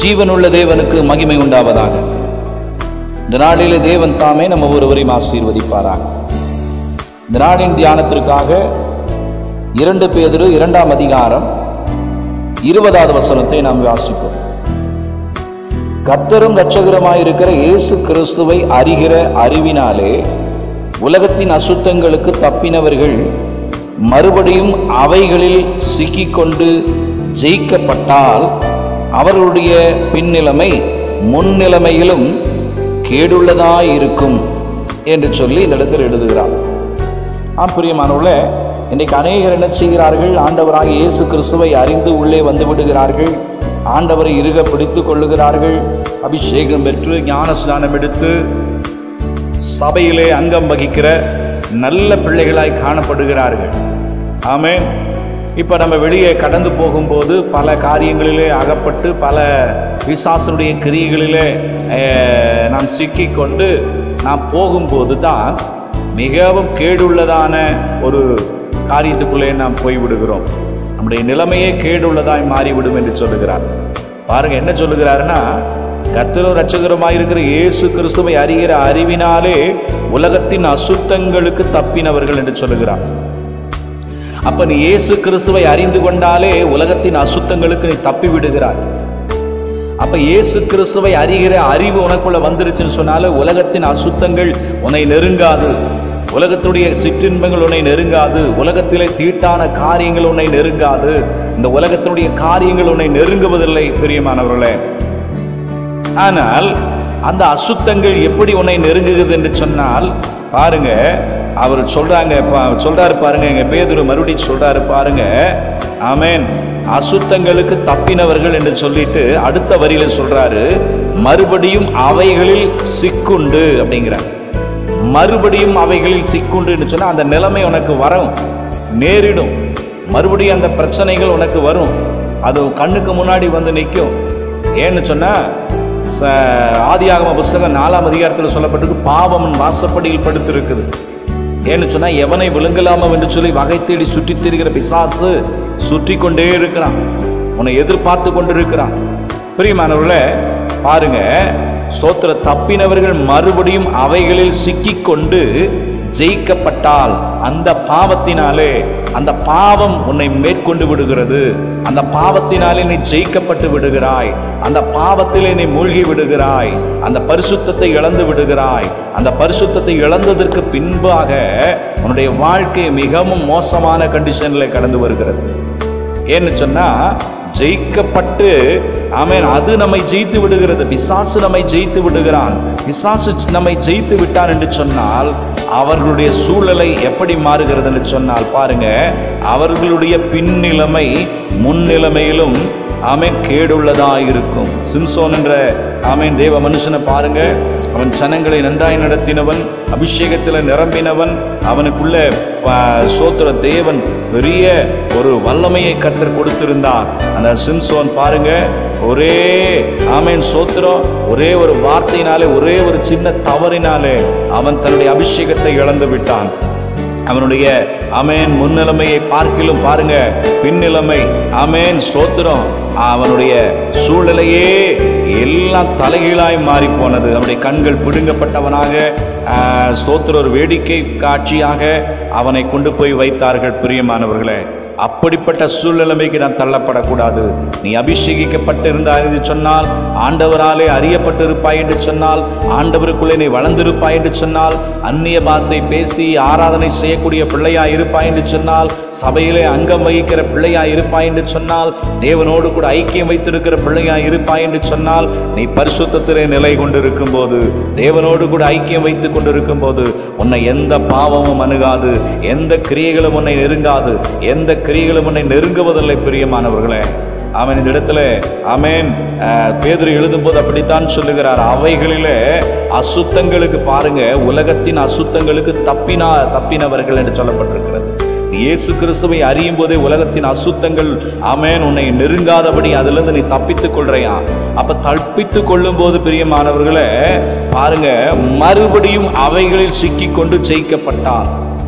ஜீவனுள்ள தேவனுக்கு மகிமை உண்டாவதாக இந்த நாளிலே தேவன் தாமே நம்ம ஒருவரையும் ஆசீர்வதிப்பாராக இந்த நாளின் தியானத்திற்காக இரண்டு பேதிரு இரண்டாம் அதிகாரம் இருபதாவது வசனத்தை நாம் வாசிப்போம் கத்தரும் இரட்சகருமாயிருக்கிற இயேசு கிறிஸ்துவை அறிகிற அறிவினாலே உலகத்தின் அசுத்தங்களுக்கு தப்பினவர்கள் மறுபடியும் அவைகளில் சிக்கிக்கொண்டு ஜெயிக்கப்பட்டால் அவர்களுடைய பின்னிலைமை முன்னிலைமையிலும் கேடுள்ளதாயிருக்கும் என்று சொல்லி இந்த இடத்தில் எழுதுகிறார் ஆம் பிரியமானவர்களே இன்றைக்கு அநேகர் என்ன செய்கிறார்கள் ஆண்டவராக இயேசு கிறிஸ்துவை அறிந்து உள்ளே வந்து விடுகிறார்கள் ஆண்டவரை இறுக பிடித்துக் கொள்ளுகிறார்கள் அபிஷேகம் பெற்று ஞானஸ்நானம் எடுத்து சபையிலே அங்கம் வகிக்கிற நல்ல பிள்ளைகளாய் காணப்படுகிறார்கள் ஆமென் இப்போ நம்ம வெளியே கடந்து போகும்போது பல காரியங்களிலே அகப்பட்டு பல விசாசனுடைய கிரியைகளிலே அஹ், நாம் சிக்கிக்கொண்டு நாம் போகும்போது தான் மிகவும் கேடுள்ளதான ஒரு காரியத்துக்குள்ளே நாம் போய்விடுகிறோம் நம்முடைய நிலைமையே கேடுள்ளதாய் மாறிவிடும் என்று சொல்லுகிறார் பாருங்க என்ன சொல்லுகிறாருன்னா கர்த்தரும் ரட்சகருமாய் இருக்கிற இயேசு கிறிஸ்துவை அறிகிற அறிவினாலே உலகத்தின் அசுத்தங்களுக்கு தப்பினவர்கள் என்று சொல்லுகிறார் அப்ப நீ இயேசு கிறிஸ்துவை அறிந்து கொண்டாலே உலகத்தின் அசுத்தங்களுக்கு நீ தப்பி விடுகிறாய் அப்ப இயேசு கிறிஸ்துவை அறிகிற அறிவு உனக்குள்ள வந்துருச்சுன்னு சொன்னால உலகத்தின் அசுத்தங்கள் உன்னை நெருங்காது உலகத்துடைய சிற்றின்பங்கள் உன்னை நெருங்காது உலகத்திலே தீட்டான காரியங்கள் உன்னை நெருங்காது இந்த உலகத்தினுடைய காரியங்கள் உன்னை நெருங்குவதில்லை பிரியமானவர்களே ஆனால் அந்த அசுத்தங்கள் எப்படி உன்னை நெருங்குகிறது என்று சொன்னால் பாருங்க அவர் சொல்றாங்க பா- சொல்றாரு பாருங்க எங்க பேதுரு மறுபடியும் சொல்றாரு பாருங்க ஆமென் அசுத்தங்களுக்கு தப்பினவர்கள் என்று சொல்லிட்டு அடுத்த வரியில சொல்றாரு மறுபடியும் அவைகளில் சிக்குண்டு அப்படிங்கிறார் மறுபடியும் அவைகளில் சிக்குண்டுன்னு சொன்னா அந்த நிலைமை உனக்கு வரும் நேரிடும் மறுபடியும் அந்த பிரச்சனைகள் உனக்கு வரும் அது உன் கண்ணுக்கு முன்னாடி வந்து நிற்கும் ஏன்னு சொன்னா ச- ஆதியாகம புஸ்தகம் நாலாம் அதிகாரத்தில் சொல்லப்பட்டிருக்கு பாவம் வாசப்படியில் படுத்திருக்குது ஏன்னு சொன்னா எவனை விழுங்கலாமோ என்று சொல்லி வகை தேடி சுற்றித் திரிகிற பிசாசு சுற்றி கொண்டே இருக்கிறான் உன்னை எதிர்பார்த்து கொண்டிருக்கிறான் பிரியமானவர்களே பாருங்க ஸ்தோத்திர தப்பினவர்கள் மறுபடியும் அவைகளில் சிக்கிக்கொண்டு ஜெயிக்கப்பட்டால் அந்த பாவத்தினாலே அந்த பாவம் உன்னை மேற்கொண்டு விடுகிறது அந்த பாவத்தினாலே நீ ஜெயிக்கப்பட்டு விடுகிறாய் அந்த பாவத்திலே நீ மூழ்கி விடுகிறாய் அந்த பரிசுத்தத்தை இழந்து விடுகிறாய் அந்த பரிசுத்தத்தை இழந்ததற்கு பின்பாக உன்னுடைய வாழ்க்கை மிகவும் மோசமான கண்டிஷன்ல கடந்து வருகிறது ஏன்னு சொன்னா ஜெயிக்கப்பட்டு ஆமென் அது நம்மை ஜெயித்து விடுகிறது பிசாசு நம்மை ஜெயித்து விடுகிறான் பிசாசு நம்மை ஜெயித்து விட்டான் என்று சொன்னால் அவர்களுடைய சூழலை எப்படி மாறுகிறது என்று சொன்னால் பாருங்க அவர்களுடைய பின்னிலைமை முன்னிலைமையிலும் ஆமென் கேடுள்ளதா இருக்கும் சிம்சோன் என்ற ஆமென் தேவ மனுஷனை பாருங்க அவன் ஜனங்களை நன்றாய் நடத்தினவன் அபிஷேகத்தில் நிரம்பினவன் அவனுக்குள்ள ப- சோத்திர தேவன் பெரிய ஒரு வல்லமையை கத்தர் கொடுத்திருந்தார் அந்த சிம்சோன் பாருங்க ஒரே ஆமென் சோத்திரம் ஒரே ஒரு வார்த்தையினாலே ஒரே ஒரு சின்ன தவறினாலே அவன் தன்னுடைய அபிஷேகத்தை இழந்து விட்டான் அவனுடைய அமேன் முன்னிலைமையை பார்க்கிலும் பாருங்க பின்னிலைமை அமேன் சோத்திரம் அவனுடைய சூழ்நிலையே எல்லாம் தலைகீழாய் மாறி போனது அவனுடைய கண்கள் பிடுங்கப்பட்டவனாக ஆஹ், ஸ்தோத்திர ஒரு வேடிக்கை காட்சியாக அவனை கொண்டு போய் வைத்தார்கள் பிரியமானவர்களே அப்படிப்பட்ட சூழ்நிலைமைக்கு நான் தள்ளப்படக்கூடாது நீ அபிஷேகிக்கப்பட்டிருந்தாய் என்று சொன்னால் ஆண்டவராலே அறியப்பட்டிருப்பாய் என்று சொன்னால் ஆண்டவருக்குள்ளே நீ வளர்ந்திருப்பாய் என்று சொன்னால் அந்நிய பாஷை பேசி ஆராதனை செய்யக்கூடிய பிள்ளையாய் இருப்பாய் என்று சொன்னால் சபையிலே அங்கம் வகிக்கிற பிள்ளையாய் இருப்பாய் என்று சொன்னால் தேவனோடு கூட ஐக்கியம் வைத்திருக்கிற பிள்ளையாய் இருப்பாய் என்று சொன்னால் நீ பரிசுத்தத்திலே நிலை கொண்டிருக்கும் போது தேவனோடு கூட ஐக்கியம் வைத்துக் கொண்டிருக்கும் போது உன்னை எந்த பாவமும் அணுகாது எந்த கிரியைகளும் உன்னை நெருங்காது எந்த கிரியைகளும் உன்னை நெருங்குவதில்லை பிரியமானவர்களே அவன் இந்த இடத்துல அமேன் பேதுரு எழுதும்போது அப்படித்தான் சொல்லுகிறார் அவைகளிலே அசுத்தங்களுக்கு பாருங்க உலகத்தின் அசுத்தங்களுக்கு தப்பினா தப்பினவர்கள் என்று சொல்லப்பட்டிருக்கிறது நீ இயேசு கிறிஸ்துவை அறியும் போதே உலகத்தின் அசுத்தங்கள் ஆமென் உன்னை நெருங்காதபடி அதிலிருந்து நீ தப்பித்துக் கொள்றையா அப்ப தப்பித்துக் கொள்ளும் போது பிரியமானவர்களே பாருங்க மறுபடியும் அவைகளில் சிக்கிக்கொண்டு ஜெயிக்கப்பட்டான்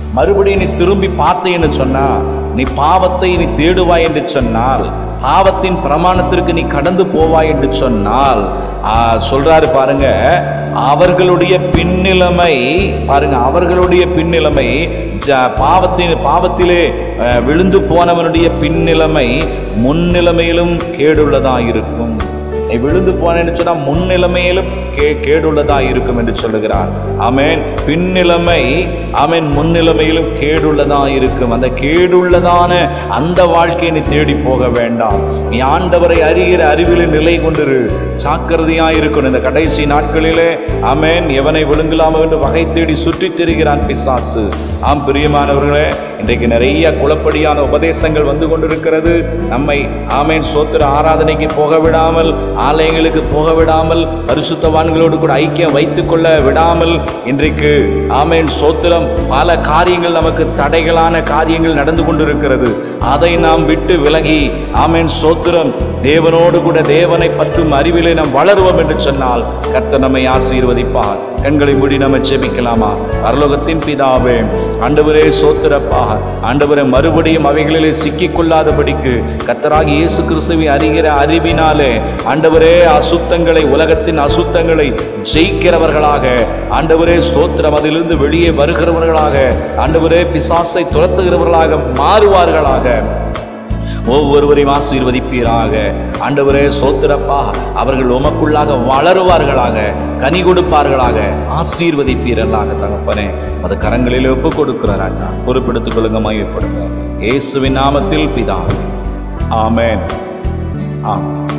மறுபடியும் நீ திரும்பி பார்த்தேன்னு சொன்னா நீ பாவத்தை நீ தேடுவாய் என்று சொன்னால் பாவத்தின் பிரமாணத்திற்கு நீ கடந்து போவாய் என்று சொன்னால் ஆ, சொல்றாரு பாருங்க அவர்களுடைய பின்னிலைமை பாருங்க அவர்களுடைய பின்னிலைமை ஜ- பாவத்தின் பாவத்திலே அஹ், விழுந்து போனவனுடைய பின்னிலைமை முன்னிலைமையிலும் கேடுள்ளதா இருக்கும் நீ விழுந்து போனேன்னு சொன்னா முன்னிலைமையிலும் கே கேடுள்ளதா இருக்கும் என்று சொல்லுகிறார் ஆமென் பின்னிலைமை ஆமென் முன்னிலைமையிலும் கேடுள்ளதா இருக்கும் அந்த கேடுள்ளதான அந்த வாழ்க்கையை நீ தேடி போக வேண்டாம் நீ ஆண்டவரை அறிகிற அறிவிலே நிலை கொண்டிரு ஜாக்கிரதையா இருக்கணும் இந்த கடைசி நாட்களிலே ஆமென் எவனை விழுங்கலாம் என்று வகை தேடி சுற்றித் திரிகிறான் பிசாசு ஆம் பிரியமானவர்களே இன்றைக்கு நிறைய குழப்படியான உபதேசங்கள் வந்து கொண்டிருக்கிறது நம்மை ஆமேன் சோத்திர ஆராதனைக்கு போக விடாமல் ஆலயங்களுக்கு போக விடாமல் பரிசுத்தவான்களோடு கூட ஐக்கியம் வைத்துக் கொள்ள விடாமல் இன்றைக்கு ஆமேன் சோத்திரம் பல காரியங்கள் நமக்கு தடைகளான காரியங்கள் நடந்து கொண்டிருக்கிறது அதை நாம் விட்டு விலகி ஆமேன் சோத்திரம் தேவனோடு கூட தேவனை பற்றும் அறிவிலே நாம் வளருவோம் என்று சொன்னால் கர்த்தர் நம்மை ஆசீர்வதிப்பார் கண்களை மூடி நம்ம ஜெபிக்கலாமா பரலோகத்தின் பிதாவே ஆண்டவரே சோத்திரப்பா ஆண்டவரே மறுபடியும் அவைகளிலே சிக்கிக் கொள்ளாதபடிக்கு கத்தராகி இயேசு கிறிஸ்துவை அறிகிற அறிவினாலே ஆண்டவரே அசுத்தங்களை உலகத்தின் அசுத்தங்களை ஜெயிக்கிறவர்களாக ஆண்டவரே சோத்திரம் அதிலிருந்து வெளியே வருகிறவர்களாக ஆண்டவரே பிசாசை துரத்துகிறவர்களாக மாறுவார்களாக ஒவ்வொருவரையும் ஆசீர்வதிப்பீராக ஆண்டவரே சோத்திரப்பா அவர்கள் உமக்குள்ளாக வளருவார்களாக கனி கொடுப்பார்களாக ஆசீர்வதிப்பீரல்லாக தகப்பனே அது கரங்களில் ஒப்பு கொடுக்கிற ராஜா பொறுப்பெடுத்துக் கொள்ளுங்க மையப்படுங்க இயேசுவின் நாமத்தில் பிதா ஆமென் ஆமென்